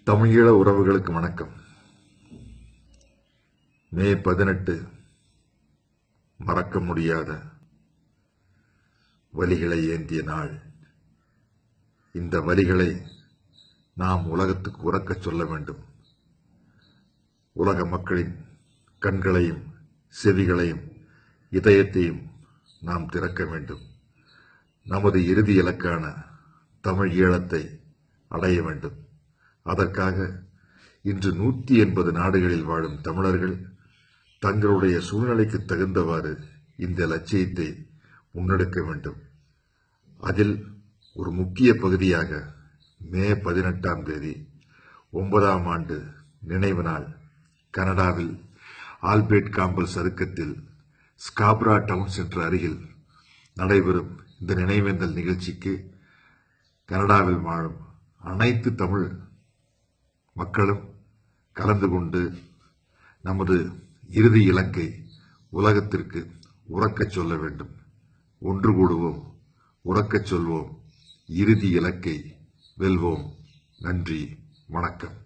தமிழீழ உறவுகளுக்கு வணக்கம் மே பதினெட்டு மறக்க முடியாத வலிகளை ஏந்திய நாள் இந்த வலிகளை நாம் உலகத்துக்கு உறக்கச் சொல்ல வேண்டும் உலக மக்களின் கண்களையும் செவிகளையும் இதயத்தையும் நாம் திறக்க வேண்டும் நமது இறுதி இலக்கான தமிழ் ஈழத்தை அடைய வேண்டும் அதற்காக இன்று நூற்றி எண்பது நாடுகளில் வாழும் தமிழர்கள் தங்களுடைய சூழ்நிலைக்கு தகுந்தவாறு இந்த லட்சியத்தை முன்னெடுக்க வேண்டும் அதில் ஒரு முக்கிய பகுதியாக மே பதினெட்டாம் தேதி ஒன்பதாம் ஆண்டு நினைவு நாள் கனடாவில் ஆல்பர்ட் காம்பல் சதுக்கத்தில் ஸ்காப்ரா டவுன் சென்டர் அருகில் நடைபெறும் இந்த நினைவேந்தல் நிகழ்ச்சிக்கு கனடாவில் வாழும் அனைத்து தமிழ் மக்களும் கலந்து கொண்டு நமது இறுதி இலக்கை உலகத்திற்கு உறக்கச் சொல்ல வேண்டும் ஒன்று கூடுவோம் உறக்கச் சொல்வோம் இறுதி இலக்கை வெல்வோம் நன்றி வணக்கம்